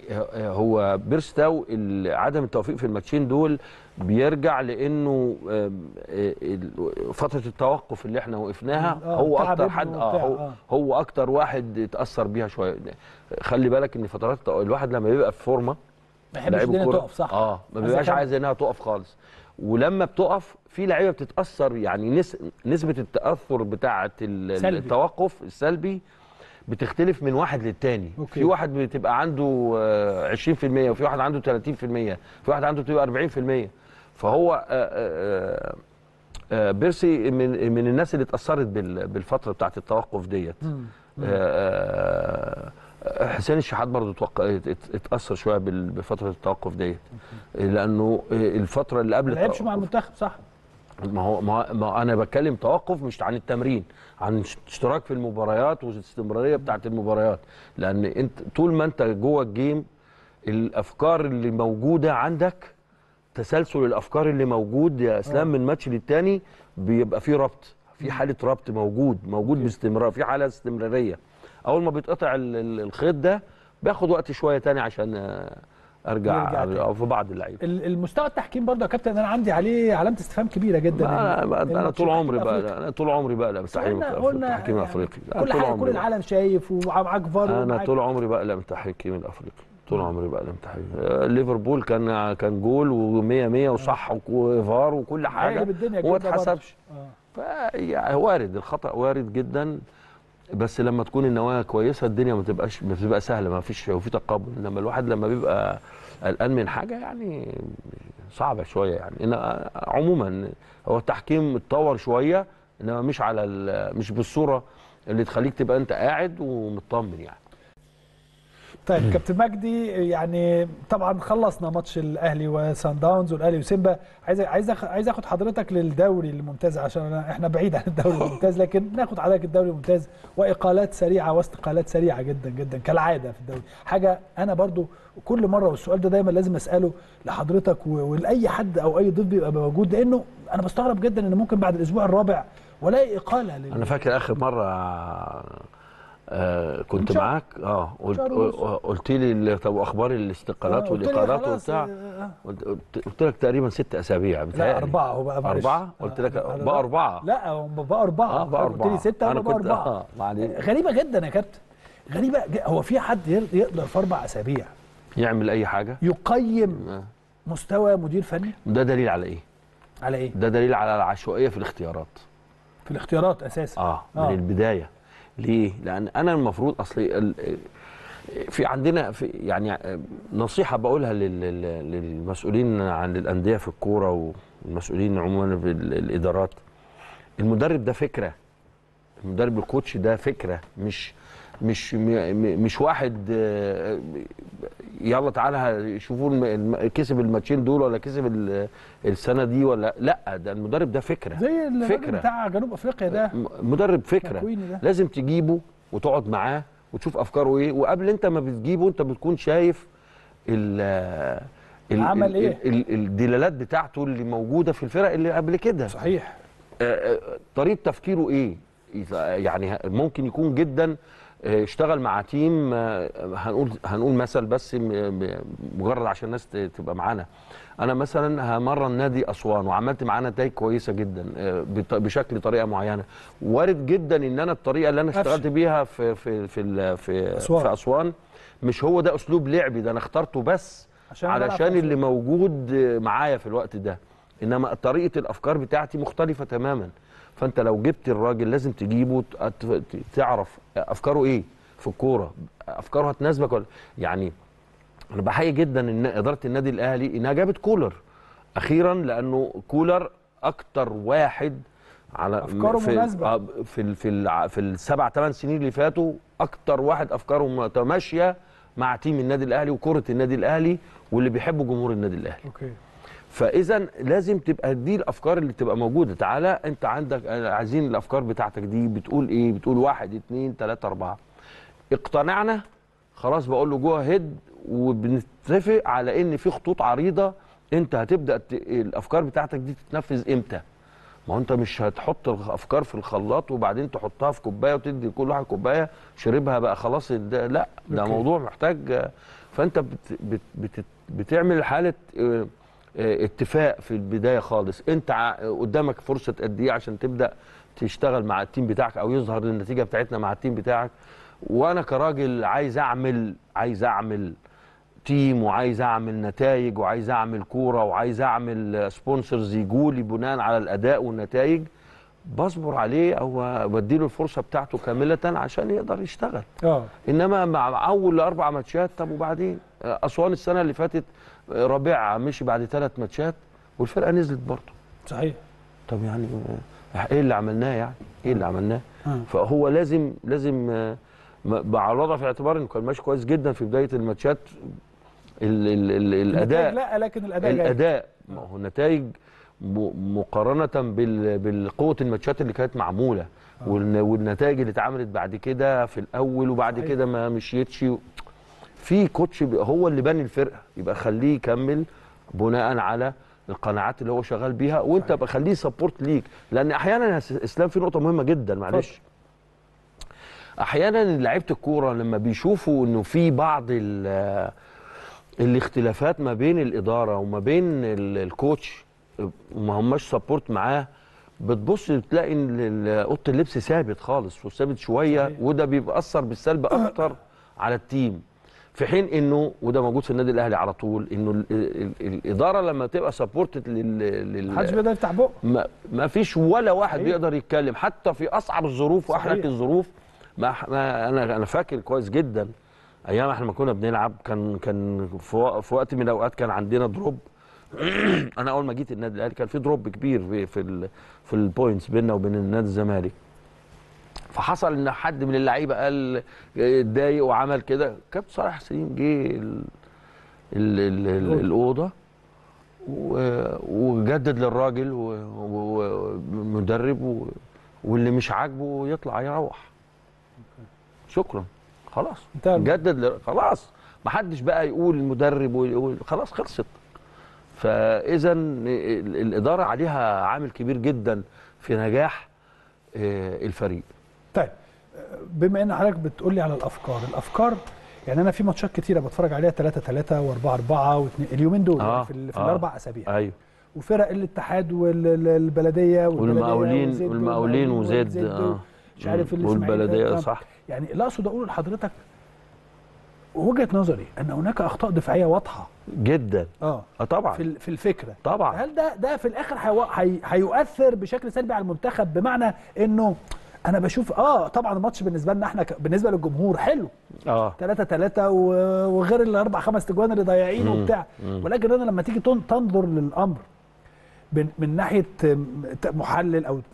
هو بيرستاو ال- عدم التوفيق في الماتشين دول بيرجع لانه آم، آه، ال- فتره التوقف اللي احنا وقفناها آه، هو تعب اكتر ابنه حد اه وبتاع، هو, آه. هو اكتر واحد اتاثر بيها شويه خلي بالك ان فترات التو- الواحد لما بيبقى في فورمه ما يحبش لعيب الدنيا الكرة- تقف صح اه ما عايز بيبقاش أكمل. عايز انها تقف خالص ولما بتقف في لعيبه بتتاثر يعني نس... نسبه التاثر بتاعه ال- سلبي. التوقف السلبي بتختلف من واحد للتاني أوكي. في واحد بتبقى عنده آه، 20% وفي واحد عنده 30% في واحد عنده بتبقى 40% فهو آه، آه، آه، بيرسي من من الناس اللي اتاثرت بال- بالفتره بتاعه التوقف ديت مم. آه، آه، حسين الشحات برضه اتوق- ات- ات- اتاثر شويه بال- بفتره التوقف ديت لانه آه، الفتره اللي قبل ما لعبش مع التوقف- المنتخب صح ما هو ما, هو- ما هو انا بتكلم توقف مش عن التمرين عن اشتراك في المباريات والاستمراريه بتاعت المباريات لان انت طول ما انت جوه الجيم الافكار اللي موجوده عندك تسلسل الافكار اللي موجود يا اسلام من ماتش للتاني بيبقى فيه ربط في حاله ربط موجود موجود أوكي. باستمرار في حاله استمراريه اول ما بيتقطع ال- ال- الخيط ده بياخد وقت شويه تاني عشان آه، ارجع يرجع تاني. أو في بعض اللعيبه ال- المستوى التحكيم برضه يا كابتن انا عندي عليه علامه استفهام كبيره جدا ما انا, أنا الماتش طول عمري الأفريقي. بقى انا طول عمري بقى لا تحكيم قلنا قلنا التحكيم يعني الافريقي أنا كل طول حاجه كل عمري بقى. العالم شايف ومعاك فار انا ومعاك- طول عمري بقى لا التحكيم الافريقي طول عمري بقى لا التحكيم آه، ليفربول كان كان جول و100 100 وصح وفار وكل حاجه هيقلب الدنيا وما الجول ده برضه. اتحسبش آه. فيعني وارد الخطا وارد جدا بس لما تكون النوايا كويسه الدنيا ما تبقاش بتبقى سهله ما فيش وفي تقبل انما الواحد لما بيبقى قلقان من حاجه يعني صعبه شويه يعني أنا عموما هو التحكيم اتطور شويه انما مش على ال- مش بالصوره اللي تخليك تبقى انت قاعد ومطمن يعني طيب كابتن مجدي يعني طبعا خلصنا ماتش الاهلي وسان داونز والاهلي وسيمبا عايز عايز أخ- عايز اخد حضرتك للدوري الممتاز عشان أنا- احنا بعيد عن الدوري الممتاز لكن ناخد حضرتك الدوري الممتاز واقالات سريعه واستقالات سريعه جدا جدا كالعاده في الدوري حاجه انا برضو كل مره والسؤال ده دايما لازم اساله لحضرتك و- ولاي حد او اي ضيف بيبقى موجود لانه انا بستغرب جدا ان ممكن بعد الاسبوع الرابع ولاقي اقاله لل... انا فاكر اخر مره آه كنت شهر. معاك اه قلت شهر ونص. قلت لي ال- طب اخبار الاستقالات آه، قلت لي والاقالات خلاص، وبتاع آه، آه. قلت, قلت, قلت لك تقريبا ست اسابيع لا بتهيألي. أربعة هو بقى معلش. أربعة؟ قلت لك آه، بقى أربعة. لا هو بقى أربعة اه بقى قلت لي أربعة ستة أنا أنا بقى كنت أربعة اه بعدين غريبة جدا يا كابتن غريبة ج- هو في حد ير- يقدر في أربع أسابيع يعمل أي حاجة يقيم آه. مستوى مدير فني ده دليل على إيه؟ على إيه؟ ده دليل على العشوائية في الاختيارات في الاختيارات أساسا اه من آه. البدايه ليه لان انا المفروض اصل ال- في عندنا في يعني نصيحه بقولها لل- لل- للمسؤولين عن الانديه في الكوره والمسؤولين عموما في ال- الادارات المدرب ده فكره المدرب الكوتش ده فكره مش مش م- م- مش واحد آه، يلا تعالى شوفوا الم- الم- كسب الماتشين دول ولا كسب ال- السنه دي ولا لا ده المدرب ده فكره زي الراجل فكرة. بتاع جنوب افريقيا ده م- مدرب فكره مكويني ده. لازم تجيبه وتقعد معاه وتشوف افكاره ايه وقبل انت ما بتجيبه انت بتكون شايف ال ال- عمل ال- إيه؟ ال- الدلالات بتاعته اللي موجوده في الفرق اللي قبل كده صحيح آه، آه، طريقه تفكيره ايه إذا- يعني ممكن يكون جدا آه، اشتغل مع تيم آه، هنقول هنقول مثل بس م- م- مجرد عشان الناس ت- تبقى معانا انا مثلا همرن نادي اسوان وعملت معاه نتائج كويسه جدا آه، بط- بشكل طريقه معينه وارد جدا ان انا الطريقه اللي انا أفشل. اشتغلت بيها في في في ال- في أسوان. في اسوان مش هو ده اسلوب لعبي ده انا اخترته بس عشان أنا بلعب علشان في اللي موجود معايا في الوقت ده انما طريقه الافكار بتاعتي مختلفه تماما فانت لو جبت الراجل لازم تجيبه ت- ت- تعرف افكاره ايه في الكوره افكاره هتناسبك ولا يعني انا بحيي جدا ان اداره النادي الاهلي انها جابت كولر اخيرا لانه كولر اكتر واحد على أفكاره في مناسبة. آه، في ال- في الع- في السبع ثمان سنين اللي فاتوا اكتر واحد افكاره متماشيه مع تيم النادي الاهلي وكره النادي الاهلي واللي بيحبوا جمهور النادي الاهلي اوكي فاذا لازم تبقى دي الافكار اللي تبقى موجوده تعالى انت عندك آه، عايزين الافكار بتاعتك دي بتقول ايه بتقول واحد اتنين تلاته اربعه اقتنعنا خلاص بقول له جو هيد وبنتفق على ان في خطوط عريضه انت هتبدا ت... الافكار بتاعتك دي تتنفذ امتى ما هو انت مش هتحط الافكار في الخلاط وبعدين تحطها في كوبايه وتدي كل واحد كوبايه شربها بقى خلاص ده لا ده أوكي. موضوع محتاج فانت بت... بت... بت... بتعمل حاله اه، اه، اتفاق في البدايه خالص انت ع- قدامك فرصه قد ايه عشان تبدا تشتغل مع التيم بتاعك او يظهر النتيجه بتاعتنا مع التيم بتاعك وانا كراجل عايز اعمل عايز اعمل تيم وعايز اعمل نتائج وعايز اعمل كوره وعايز اعمل سبونسرز يجولي بناء على الاداء والنتائج بصبر عليه او بديله الفرصه بتاعته كامله عشان يقدر يشتغل اه انما مع اول اربع ماتشات طب وبعدين اسوان السنه اللي فاتت رابعه مشي بعد ثلاث ماتشات والفرقه نزلت برضه صحيح طب يعني ايه اللي عملناه يعني ايه اللي عملناه آه. فهو لازم لازم آه، م- بعرضها في اعتبار انه كان ماشي كويس جدا في بدايه الماتشات ال ال ال الاداء النتائج لا لكن الاداء جاي. الاداء ما هو النتائج م- مقارنه بال- بالقوه الماتشات اللي كانت معموله والن- والنتائج اللي اتعملت بعد كده في الاول وبعد صحيح. كده ما مشيتش في كوتش بي- هو اللي باني الفرقه يبقى خليه يكمل بناء على القناعات اللي هو شغال بيها وانت صحيح. بقى خليه سبورت ليك لان احيانا يا س- اسلام في نقطه مهمه جدا معلش احيانا لعيبه الكوره لما بيشوفوا انه في بعض ال- الاختلافات ما بين الاداره وما بين ال- الكوتش وما هماش سبورت معاه بتبص تلاقي ان ال- اوضه اللبس ثابت خالص وثابت شويه صحيح. وده بيأثر بالسلب اكتر على التيم في حين انه وده موجود في النادي الاهلي على طول انه ال- ال- ال- الاداره لما تبقى سبورتد لل, لل... محدش بيقدر يفتح بقه ما, ما فيش ولا واحد صحيح. بيقدر يتكلم حتى في اصعب الظروف واحرك صحيح. الظروف ما, ما انا انا فاكر كويس جدا ايام احنا ما كنا بنلعب كان كان في, وق- في وقت من الاوقات كان عندنا دروب انا اول ما جيت النادي الاهلي كان في دروب كبير في في, ال في البوينتس بيننا وبين النادي الزمالك فحصل ان حد من اللعيبه قال اتضايق وعمل كده كابتن صالح حسين جه ال- ال- ال- ال- الاوضه و- وجدد للراجل ومدرب واللي مش عاجبه يطلع يروح شكرا خلاص انتهى الموضوع. جدد ل- خلاص ما حدش بقى يقول المدرب ويقول خلاص خلصت فاذا ال- الاداره عليها عامل كبير جدا في نجاح آه، الفريق طيب بما ان حضرتك بتقول لي على الافكار الافكار يعني انا في ماتشات كتيره بتفرج عليها 3 3 و4 4 و2 اليومين دول آه، يعني في, ال- في آه. الاربع اسابيع ايوه وفرق الاتحاد والبلديه والمقاولين والمقاولين وزد اه مش عارف الإسماعيلي والبلديه ده. صح يعني اللي اقصد اقوله لحضرتك وجهه نظري ان هناك اخطاء دفاعيه واضحه جدا اه اه طبعا في ال- في الفكره طبعا هل ده ده في الاخر هيو- هي- هيؤثر بشكل سلبي على المنتخب بمعنى انه انا بشوف اه طبعا الماتش بالنسبه لنا احنا ك- بالنسبه للجمهور حلو اه 3 3 وغير الاربع خمس تجوان اللي ضايعينه مم. وبتاع مم. ولكن انا لما تيجي تن- تنظر للامر من, من ناحيه م- ت- محلل او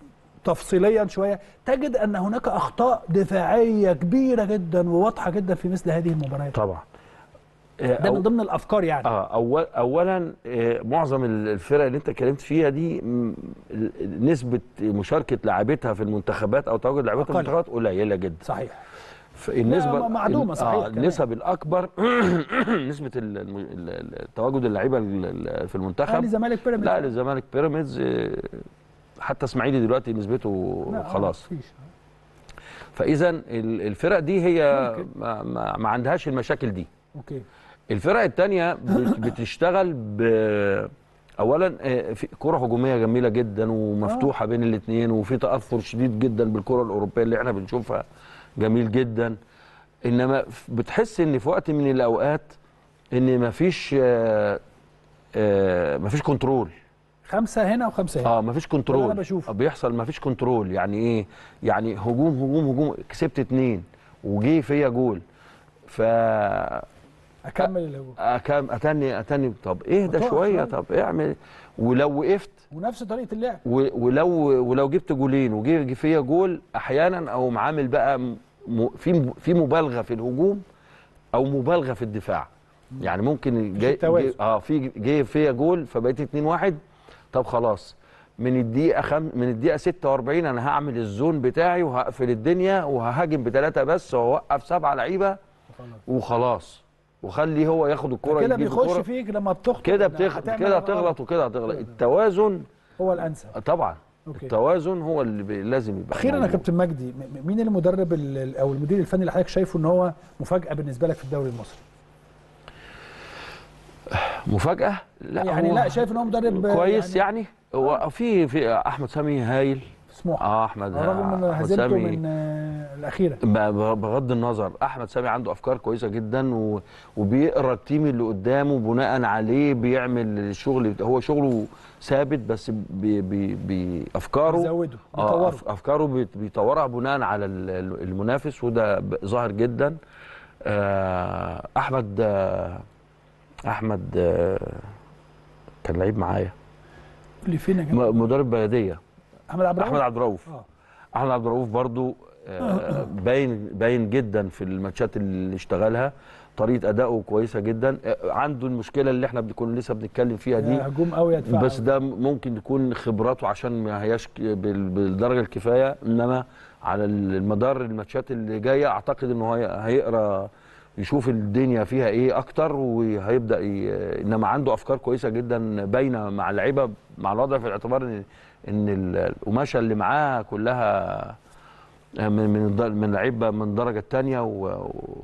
تفصيليا شويه تجد ان هناك اخطاء دفاعيه كبيره جدا وواضحه جدا في مثل هذه المباريات طبعا ده من ضمن الافكار يعني اه أول اولا آه، معظم الفرق اللي انت اتكلمت فيها دي م، ال- نسبه مشاركه لاعبتها في المنتخبات او تواجد لاعبتها في أقل. المنتخبات قليله جدا صحيح فالنسبه لا، معدومة صحيح آه كمان. النسب الاكبر نسبه ال- الم- ال- ال- تواجد اللعيبه ال- ال- في المنتخب اهلي زمالك بيراميدز لا للزمالك بيراميدز آه، حتى اسماعيلي دلوقتي نسبته لا، آه، خلاص مفيش. فاذا ال- الفرق دي هي ممكن. ما, ما, ما عندهاش المشاكل دي اوكي الفرق التانية بت- بتشتغل ب اولا آه، في كره هجوميه جميله جدا ومفتوحه بين الاثنين وفي تاثر شديد جدا بالكره الاوروبيه اللي احنا بنشوفها جميل جدا انما ف- بتحس ان في وقت من الاوقات ان مفيش آه، آه، مفيش كنترول خمسه هنا وخمسه هنا اه مفيش كنترول أنا بشوفه. بيحصل مفيش كنترول يعني ايه يعني هجوم هجوم هجوم كسبت اتنين وجي فيا جول ف اكمل الهجوم أكام اتني اتني طب اهدى هتقف شويه شوية. طب اعمل ولو وقفت ونفس طريقه اللعب و- ولو ولو جبت جولين وجي جه فيا جول احيانا او عامل بقى م- م- في في مبالغه في الهجوم او مبالغه في الدفاع يعني ممكن جاي التوازن. جاي- اه في جه فيا جول فبقيت 2 1 طب خلاص من الدقيقه خم من الدقيقه 46 انا هعمل الزون بتاعي وهقفل الدنيا وههاجم بثلاثه بس واوقف سبعه لعيبه خلاص. وخلاص وخليه هو ياخد الكره كده يجيب بيخش الكرة. فيك لما بتخطئ كده إنك بتغ... هتعمل كده غلط. تغلط وكده هتغلط التوازن هو الانسب طبعا أوكي. التوازن هو اللي بي- لازم يبقى اخيرا يا موجود. كابتن مجدي م- م- مين المدرب ال- ال- او المدير الفني اللي حضرتك شايفه ان هو مفاجاه بالنسبه لك في الدوري المصري مفاجاه لا يعني هو لا شايف ان هو مدرب كويس يعني, هو في في احمد سامي هايل سموحه اه احمد رغم من أحمد هزيمته سامي من آه، الاخيره ب- ب- بغض النظر احمد سامي عنده افكار كويسه جدا و... وبيقرا التيم اللي قدامه بناء عليه بيعمل الشغل هو شغله ثابت بس بي... بي... بافكاره زوده اه بيطوره أف- افكاره بيت- بيطورها بناء على ال- ال- المنافس وده ب- ظاهر جدا آه، احمد آه، احمد آه، كان لعيب معايا اللي فين يا جماعه م- مدرب بلديه احمد عبد احمد الرؤوف عبد الرؤوف اه احمد عبد الرؤوف برضو آه، باين باين جدا في الماتشات اللي اشتغلها طريقه اداؤه كويسه جدا آه، عنده المشكله اللي احنا بنكون لسه بنتكلم فيها دي يا هجوم قوي يا دفاع بس قوي. ده ممكن يكون خبراته عشان ما هياش ك- بال- بالدرجه الكفايه انما على المدار الماتشات اللي جايه اعتقد انه هي- هيقرا يشوف الدنيا فيها ايه اكتر وهيبدا ي... انما عنده افكار كويسه جدا باينه مع اللعيبه مع الوضع في الاعتبار ان ان ال- القماشه اللي معاه كلها من من الد- من لعيبه من الدرجه الثانيه و... و...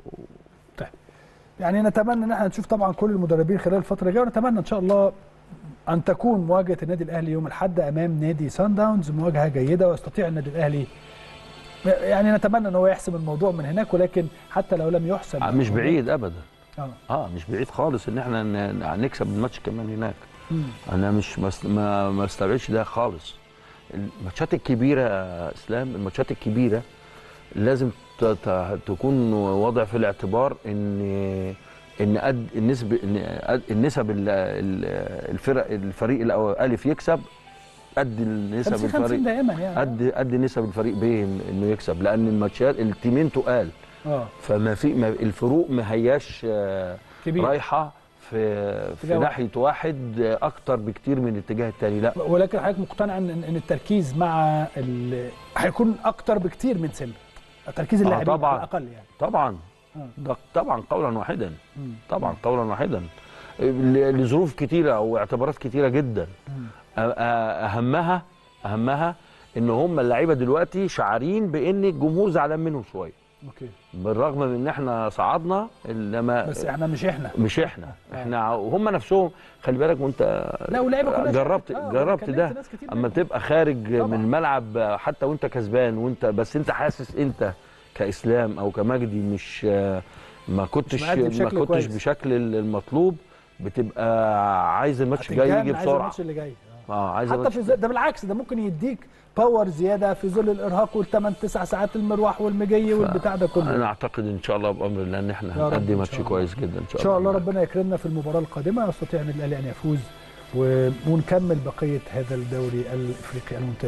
يعني نتمنى ان احنا نشوف طبعا كل المدربين خلال الفتره الجايه ونتمنى ان شاء الله ان تكون مواجهه النادي الاهلي يوم الاحد امام نادي سان داونز مواجهه جيده ويستطيع النادي الاهلي يعني نتمنى ان هو يحسم الموضوع من هناك ولكن حتى لو لم يحسم مش بعيد ابدا اه اه مش بعيد خالص ان احنا ن- نكسب الماتش كمان هناك مم. انا مش مس- ما ما استبعدش ده خالص الماتشات الكبيره يا اسلام الماتشات الكبيره لازم ت- ت- تكون وضع في الاعتبار ان ان قد النسب ان قد النسب ال- ال- الفرق الفريق الالف يكسب قد النسب 50 50 الفريق دائما يعني قد قد نسب الفريق ب انه يكسب لان الماتشات التيمين تقال اه فما في ما الفروق ما هياش آه، كبير رايحه في في اتجاه ناحيه واحد اكتر بكتير من الاتجاه الثاني لا ولكن حضرتك مقتنع ان ان التركيز مع ال- هيكون اكتر بكتير من سيمبا تركيز آه، اللاعبين طبعاً. على الاقل يعني طبعا آه. ده طبعا قولا واحدا مم. طبعا قولا واحدا ل- لظروف كتيره او اعتبارات كتيره جدا مم. أ- أ- اهمها اهمها ان هم اللعيبه دلوقتي شعارين بان الجمهور زعلان منهم شويه اوكي بالرغم من ان احنا صعدنا انما بس احنا مش احنا مش احنا احنا وهم نفسهم خلي بالك وانت لا واللعيبه كلها جربت شاركت. آه، جربت كلمت ده ناس كتير اما منهم. تبقى خارج طبعاً. من الملعب حتى وانت كسبان وانت بس انت حاسس انت كاسلام او كمجدي مش ما كنتش مأدي ما بشكل كنتش كويس. بشكل المطلوب بتبقى عايز الماتش جاي هتتجنن، يجي عايز بسرعه الماتش اللي جاي آه. اه عايز حتى الماتش في ظل- ده بالعكس ده ممكن يديك باور زياده في ظل الارهاق والثمان تسع ساعات المروح والمجي والبتاع ده كله انا اعتقد ان شاء الله بامر الله ان احنا يا رب هنأدي إن ماتش شاء الله. كويس جدا ان شاء الله ان شاء الله ربنا يكرمنا في المباراه القادمه يستطيع النادي الاهلي ان يفوز و- ونكمل بقيه هذا الدوري الافريقي الممتاز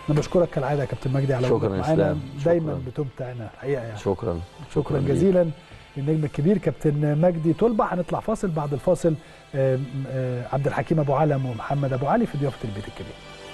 انا بشكرك كالعاده يا كابتن مجدي على شكراً وجودك يا معانا إسلام. دايما شكراً. بتمتعنا الحقيقه يعني شكرا شكرا ليك. جزيلا للنجم الكبير كابتن مجدي طلبه هنطلع فاصل بعد الفاصل آم، آه، عبد الحكيم ابو علم ومحمد ابو علي في ضيافه البيت الكبير